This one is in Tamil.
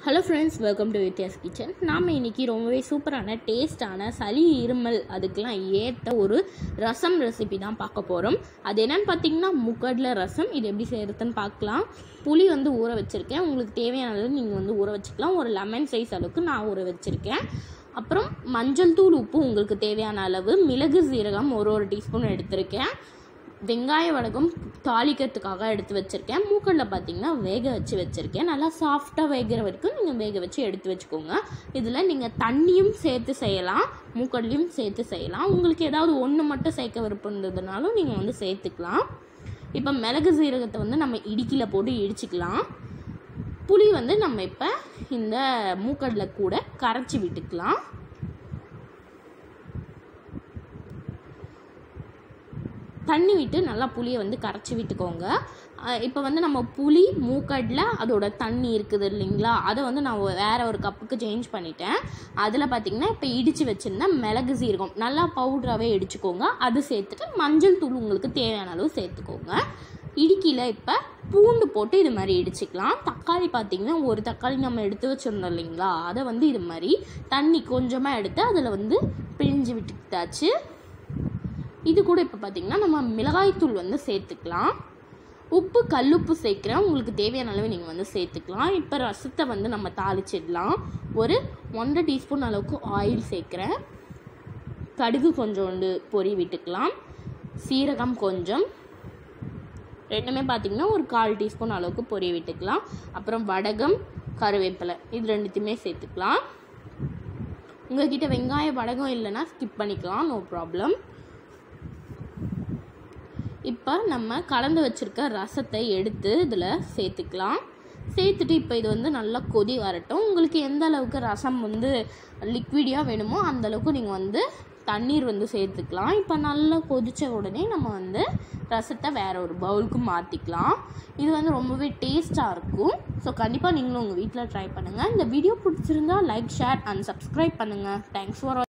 hello friends welcome to Vidya's kitchen நாம் இன்றைக்கி ரொம்பவே சூப்பரான டேஸ்டான சளி இருமல் அதுக்கெலாம் ஏற்ற ஒரு ரசம் ரெசிபி தான் பார்க்க போகிறோம் அது என்னென்னு பார்த்தீங்கன்னா முக்கடலை ரசம் இது எப்படி செய்கிறதுன்னு பார்க்கலாம் புளி வந்து ஊற வச்சுருக்கேன் உங்களுக்கு தேவையான அளவு நீங்கள் வந்து ஊற வச்சுக்கலாம் ஒரு லெமன் சைஸ் அளவுக்கு நான் ஊற வச்சுருக்கேன் அப்புறம் மஞ்சள் தூள் உப்பு உங்களுக்கு தேவையான அளவு மிளகு சீரகம் ஒரு ஒரு டீஸ்பூன் எடுத்திருக்கேன் வெங்காய வடகம் தாளிக்கிறதுக்காக எடுத்து வச்சுருக்கேன் மூக்கடலை பார்த்தீங்கன்னா வேக வச்சு வச்சுருக்கேன் நல்லா சாஃப்டாக வேகிற வரைக்கும் நீங்கள் வேக வச்சு எடுத்து வச்சுக்கோங்க இதில் நீங்கள் தண்ணியும் சேர்த்து செய்யலாம் மூக்கடலையும் சேர்த்து செய்யலாம் உங்களுக்கு ஏதாவது ஒன்று மட்டும் சேர்க்க விருப்பம் இருந்ததுனாலும் நீங்கள் வந்து சேர்த்துக்கலாம் இப்போ மிளகு சீரகத்தை வந்து நம்ம இடிக்கில போட்டு இடிச்சுக்கலாம் புளி வந்து நம்ம இப்போ இந்த மூக்கடலை கூட கரைச்சி விட்டுக்கலாம் தண்ணி விட்டு நல்லா புளியை வந்து கரைச்சி விட்டுக்கோங்க இப்போ வந்து நம்ம புளி மூக்கடில் அதோட தண்ணி இருக்குது இல்லைங்களா அதை வந்து நான் வேற ஒரு கப்புக்கு சேஞ்ச் பண்ணிட்டேன் அதில் பார்த்தீங்கன்னா இப்போ இடித்து வச்சுருந்தேன் மிளகு சீரகம் நல்லா பவுடராகவே இடிச்சுக்கோங்க அது சேர்த்துட்டு மஞ்சள் தூள் உங்களுக்கு தேவையான அளவு சேர்த்துக்கோங்க இடிக்கியில் இப்போ பூண்டு போட்டு இது மாதிரி இடிச்சுக்கலாம் தக்காளி பார்த்திங்கன்னா ஒரு தக்காளி நம்ம எடுத்து வச்சுருந்தோம் இல்லைங்களா அதை வந்து இது மாதிரி தண்ணி கொஞ்சமாக எடுத்து அதில் வந்து பிழிஞ்சு விட்டுக்கிட்டாச்சு இது கூட இப்போ பார்த்தீங்கன்னா நம்ம மிளகாய்த்தூள் வந்து சேர்த்துக்கலாம் உப்பு கல்லுப்பு சேர்க்குறேன் உங்களுக்கு தேவையான அளவு நீங்கள் வந்து சேர்த்துக்கலாம் இப்போ ரசத்தை வந்து நம்ம தாளிச்சிடலாம் ஒரு ஒன்றரை டீஸ்பூன் அளவுக்கு ஆயில் சேர்க்குறேன் கடுகு கொஞ்சோண்டு பொரி விட்டுக்கலாம் சீரகம் கொஞ்சம் ரெண்டுமே பார்த்திங்கன்னா ஒரு கால் டீஸ்பூன் அளவுக்கு பொரிய விட்டுக்கலாம் அப்புறம் வடகம் கருவேப்பிலை இது ரெண்டுத்தையுமே சேர்த்துக்கலாம் உங்கள்கிட்ட வெங்காய வடகம் இல்லைன்னா ஸ்கிப் பண்ணிக்கலாம் நோ ப்ராப்ளம் இப்போ நம்ம கலந்து வச்சுருக்க ரசத்தை எடுத்து இதில் சேர்த்துக்கலாம் சேர்த்துட்டு இப்போ இது வந்து நல்லா கொதி வரட்டும் உங்களுக்கு எந்த அளவுக்கு ரசம் வந்து லிக்விடியாக வேணுமோ அந்த அளவுக்கு நீங்கள் வந்து தண்ணீர் வந்து சேர்த்துக்கலாம் இப்போ நல்லா கொதித்த உடனே நம்ம வந்து ரசத்தை வேற ஒரு பவுலுக்கு மாற்றிக்கலாம் இது வந்து ரொம்பவே டேஸ்ட்டாக இருக்கும் ஸோ கண்டிப்பாக நீங்களும் உங்கள் வீட்டில் ட்ரை பண்ணுங்கள் இந்த வீடியோ பிடிச்சிருந்தா லைக் ஷேர் அண்ட் சப்ஸ்கிரைப் பண்ணுங்கள் தேங்க்ஸ் ஃபார்